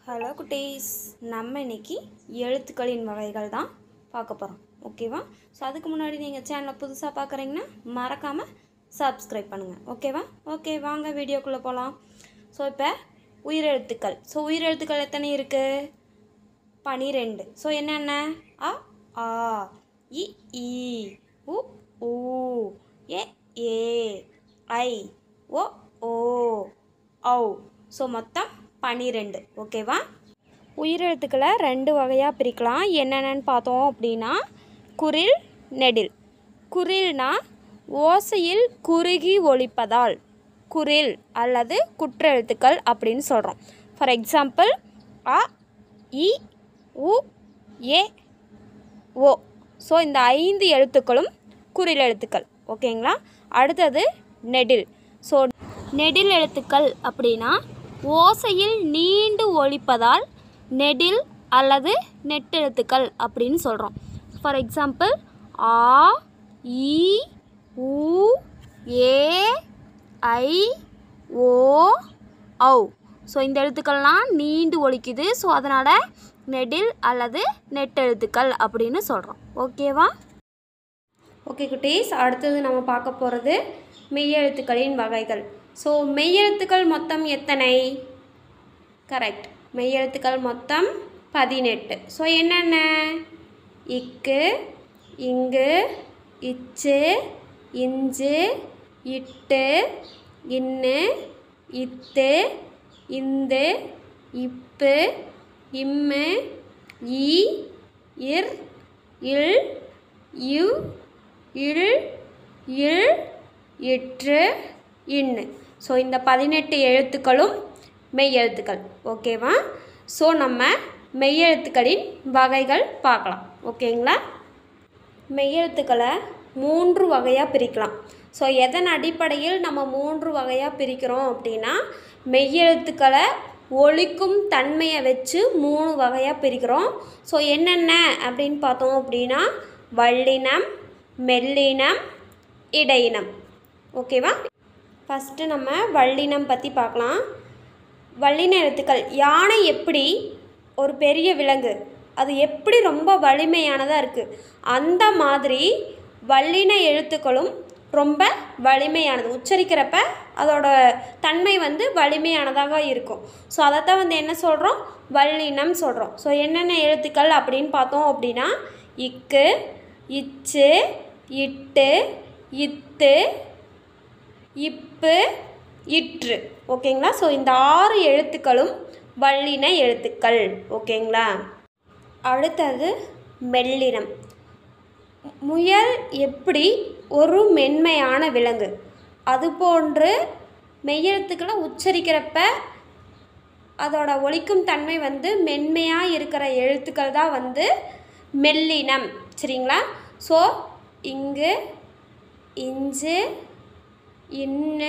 hello குட்டீஸ் நம்ம இன்னைக்கு எழுத்துக்களின் வகைகள் தான் பார்க்க போகிறோம் ஓகேவா ஸோ அதுக்கு முன்னாடி நீங்கள் சேனலை புதுசாக பார்க்குறீங்கன்னா மறக்காமல் சப்ஸ்கிரைப் பண்ணுங்கள் ஓகேவா ஓகே வாங்க வீடியோக்குள்ளே போகலாம் ஸோ இப்போ உயிரெழுத்துக்கள் ஸோ உயிரெழுத்துக்கள் எத்தனை இருக்குது பனிரெண்டு ஸோ என்னென்ன அ ஆ இ ஈ உ ஊ ஏ ஏ ஐ ஓ ஓ ஔ ஸோ மொத்தம் பனிரெண்டு ஓகேவா உயிரெழுத்துக்களை ரெண்டு வகையாக பிரிக்கலாம் என்னென்னு பார்த்தோம் அப்படின்னா குரில் நெடில் குரில்னா ஓசையில் குறுகி ஒலிப்பதால் குரில் அல்லது குற்றெழுத்துக்கள் அப்படின்னு சொல்கிறோம் ஃபார் எக்ஸாம்பிள் அ இ உ ஏ ஓ ஸோ இந்த ஐந்து எழுத்துக்களும் குறில் எழுத்துக்கள் ஓகேங்களா அடுத்தது நெடில் ஸோ நெடில் எழுத்துக்கள் அப்படின்னா ஓசையில் நீண்டு ஒலிப்பதால் நெடில் அல்லது நெட்டெழுத்துக்கள் அப்படின்னு சொல்கிறோம் ஃபார் எக்ஸாம்பிள் ஆ இ உ ஏ ஐ ஓ ஔ ஸோ இந்த எழுத்துக்கள்லாம் நீண்டு ஒலிக்குது ஸோ அதனால் நெடில் அல்லது நெட்டெழுத்துக்கள் அப்படின்னு சொல்கிறோம் ஓகேவா ஓகே குட்டீஸ் அடுத்தது நம்ம பார்க்க போகிறது மெய்யெழுத்துக்களின் வகைகள் ஸோ மெய்யெழுத்துக்கள் மொத்தம் எத்தனை கரெக்ட் மெய்யெழுத்துக்கள் மொத்தம் பதினெட்டு ஸோ என்னென்ன இக்கு இங்கு இச்சு இஞ்சு இட்டு இன்னு இத்து இந்து இப்பு இம்மு ஈ இர் இல் இவ் இல் இல் இற்று இன்னு ஸோ இந்த பதினெட்டு எழுத்துக்களும் மெய் எழுத்துக்கள் ஓகேவா ஸோ நம்ம மெய்யெழுத்துக்களின் வகைகள் பார்க்கலாம் ஓகேங்களா மெய்யெழுத்துக்களை மூன்று வகையாக பிரிக்கலாம் ஸோ எதன் அடிப்படையில் நம்ம மூன்று வகையாக பிரிக்கிறோம் அப்படின்னா மெய்யெழுத்துக்களை ஒழிக்கும் தன்மையை வச்சு மூணு வகையாக பிரிக்கிறோம் ஸோ என்னென்ன அப்படின்னு பார்த்தோம் அப்படின்னா வல்லினம் மெல்லினம் இடையினம் ஓகேவா ஃபஸ்ட்டு நம்ம வல்லினம் பற்றி பார்க்கலாம் வல்லின எழுத்துக்கள் யானை எப்படி ஒரு பெரிய விலங்கு அது எப்படி ரொம்ப வலிமையானதாக இருக்குது அந்த மாதிரி வல்லின எழுத்துக்களும் ரொம்ப வலிமையானது உச்சரிக்கிறப்ப அதோட தன்மை வந்து வலிமையானதாக இருக்கும் ஸோ அதைத்தான் வந்து என்ன சொல்கிறோம் வல்லினம் சொல்கிறோம் ஸோ என்னென்ன எழுத்துக்கள் அப்படின்னு பார்த்தோம் அப்படின்னா இக்கு இச்சு இட்டு இத்து இப்பு இற்று ஓகேங்களா ஸோ இந்த ஆறு எழுத்துக்களும் வல்லின எழுத்துக்கள் ஓகேங்களா அடுத்தது மெல்லினம் முயல் எப்படி ஒரு மென்மையான விலங்கு அதுபோன்று மெய்யெழுத்துக்களை உச்சரிக்கிறப்ப அதோட ஒலிக்கும் தன்மை வந்து மென்மையாக இருக்கிற எழுத்துக்கள் தான் வந்து மெல்லினம் சரிங்களா ஸோ இங்கு இஞ்சு இன்னு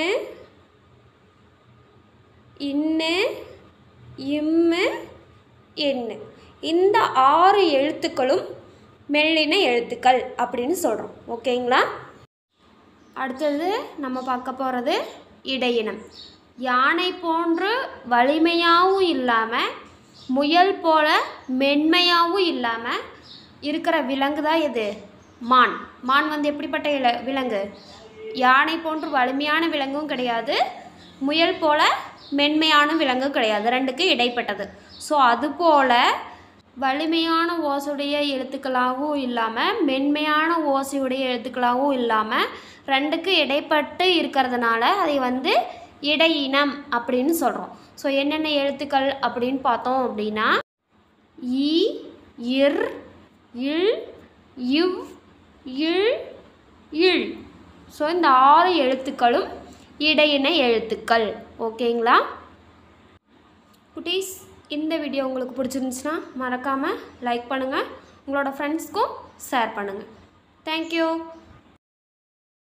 இன்னு இம்மு எண்ணு இந்த ஆறு எழுத்துக்களும் மெல்லின எழுத்துக்கள் அப்படின்னு சொல்கிறோம் ஓகேங்களா அடுத்தது நம்ம பார்க்க போகிறது இடையினம் யானை போன்று வலிமையாகவும் இல்லாமல் முயல் போல மென்மையாகவும் இல்லாமல் இருக்கிற விலங்கு தான் எது மான் மான் வந்து எப்படிப்பட்ட இல விலங்கு யானை போன்று வலிமையான விலங்கும் கிடையாது முயல் போல மென்மையான விலங்கும் கிடையாது ரெண்டுக்கு இடைப்பட்டது ஸோ அதுபோல் வலிமையான ஓசையுடைய எழுத்துக்களாகவும் இல்லாமல் மென்மையான ஓசையுடைய எழுத்துக்களாகவும் இல்லாமல் ரெண்டுக்கு இடைப்பட்டு இருக்கிறதுனால அதை வந்து இடையினம் அப்படின்னு சொல்கிறோம் ஸோ என்னென்ன எழுத்துக்கள் அப்படின்னு பார்த்தோம் அப்படின்னா இ இர் இல் இவ் இல் இல் ஸோ இந்த ஆறு எழுத்துக்களும் இடையின எழுத்துக்கள் ஓகேங்களா குட்டீஸ் இந்த வீடியோ உங்களுக்கு பிடிச்சிருந்துச்சுன்னா மறக்காமல் லைக் பண்ணுங்கள் உங்களோட ஃப்ரெண்ட்ஸ்க்கும் ஷேர் பண்ணுங்கள் தேங்க்யூ